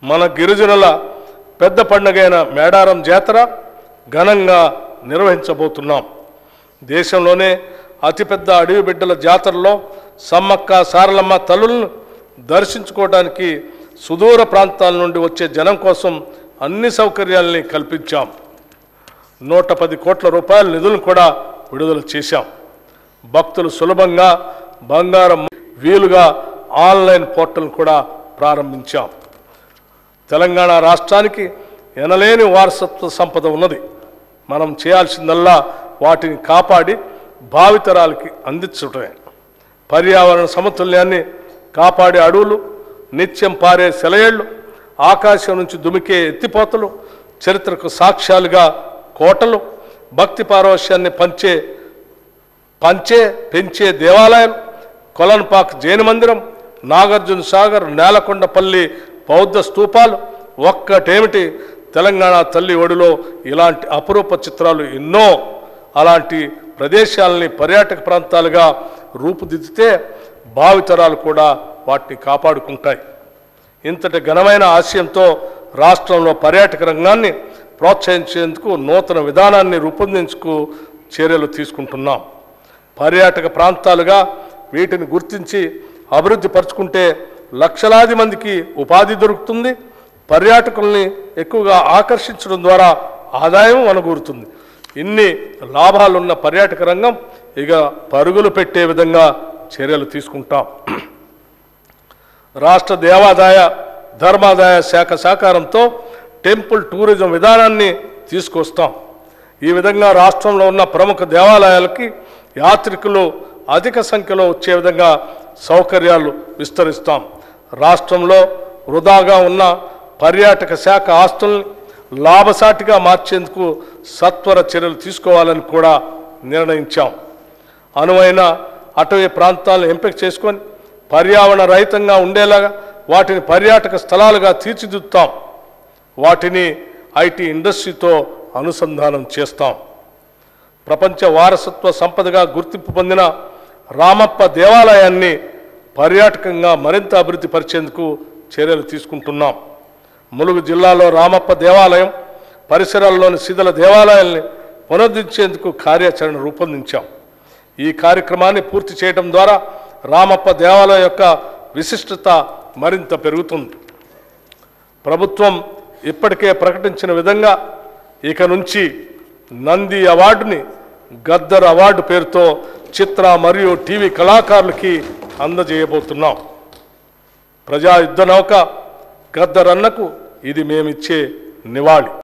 మన గిరిజనుల పెద్ద పండుగైన మేడారం జాతర ఘనంగా నిర్వహించబోతున్నాం దేశంలోనే అతిపెద్ద అడవి బిడ్డల జాతరలో సమ్మక్క సారలమ్మ తల్లులను దర్శించుకోవడానికి సుదూర ప్రాంతాల నుండి వచ్చే జనం కోసం అన్ని సౌకర్యాలని కల్పించాం నూట పది కోట్ల రూపాయల నిధులను కూడా విడుదల చేశాం భక్తులు సులభంగా బంగారం వీలుగా ఆన్లైన్ పోర్టల్ కూడా ప్రారంభించాం తెలంగాణ రాష్ట్రానికి ఎనలేని వారసత్వ సంపద ఉన్నది మనం చేయాల్సిందల్లా వాటిని కాపాడి భావితరాలకి అందించటమే పర్యావరణ సమతుల్యాన్ని కాపాడే అడవులు నిత్యం పారే సెలయేళ్ళు ఆకాశం నుంచి దుమికే ఎత్తిపోతలు చరిత్రకు సాక్ష్యాలుగా కోటలు భక్తి పారవశ్యాన్ని పంచే పంచే పెంచే దేవాలయం కొలన్పాక్ జైన మందిరం నాగార్జున సాగర్ నేలకొండపల్లి బౌద్ధ స్తూపాలు ఒక్కటేమిటి తెలంగాణ తల్లి ఒడిలో ఇలాంటి అపురూప చిత్రాలు ఎన్నో అలాంటి ప్రదేశాలని పర్యాటక ప్రాంతాలుగా రూపుదిద్దితే భావితరాలు కూడా వాటిని కాపాడుకుంటాయి ఇంతటి ఘనమైన ఆశయంతో రాష్ట్రంలో పర్యాటక రంగాన్ని ప్రోత్సహించేందుకు నూతన విధానాన్ని రూపొందించుకు చర్యలు తీసుకుంటున్నాం పర్యాటక ప్రాంతాలుగా వీటిని గుర్తించి అభివృద్ధి పరుచుకుంటే లక్షలాది మందికి ఉపాధి దొరుకుతుంది పర్యాటకుల్ని ఎక్కువగా ఆకర్షించడం ద్వారా ఆదాయం అనుకూరుతుంది ఇన్ని లాభాలున్న పర్యాటక రంగం ఇక పరుగులు పెట్టే విధంగా చర్యలు తీసుకుంటాం రాష్ట్ర దేవాదాయ ధర్మాదాయ శాఖ సహకారంతో టెంపుల్ టూరిజం విధానాన్ని తీసుకొస్తాం ఈ విధంగా రాష్ట్రంలో ఉన్న ప్రముఖ దేవాలయాలకి యాత్రికులు అధిక సంఖ్యలో వచ్చే విధంగా సౌకర్యాలు విస్తరిస్తాం రాష్ట్రంలో వృధాగా ఉన్న పర్యాటక శాఖ ఆస్తుల్ని లాభసాటిగా మార్చేందుకు సత్వర చర్యలు తీసుకోవాలని కూడా నిర్ణయించాం అనువైన అటవీ ప్రాంతాలను ఎంపిక చేసుకొని పర్యావరణ రహితంగా ఉండేలాగా వాటిని పర్యాటక స్థలాలుగా తీర్చిదిద్దుతాం వాటిని ఐటీ ఇండస్ట్రీతో అనుసంధానం చేస్తాం ప్రపంచ వారసత్వ సంపదగా గుర్తింపు పొందిన రామప్ప దేవాలయాన్ని పర్యాటకంగా మరింత అభివృద్ధి పరిచేందుకు చర్యలు తీసుకుంటున్నాం ములుగు జిల్లాలో రామప్ప దేవాలయం పరిసరాల్లోని శిథిల దేవాలయాల్ని పునరుద్ధరించేందుకు కార్యాచరణ రూపొందించాం ఈ కార్యక్రమాన్ని పూర్తి చేయడం ద్వారా రామప్ప దేవాలయం యొక్క విశిష్టత మరింత పెరుగుతుంది ప్రభుత్వం ఇప్పటికే ప్రకటించిన విధంగా ఇక నుంచి నంది అవార్డుని గద్దర్ అవార్డు పేరుతో చిత్ర మరియు టీవీ కళాకారులకి అందజేయబోతున్నాం ప్రజా యుద్ధ నౌక గద్దర్ అన్నకు ఇది మేమిచ్చే నివాళి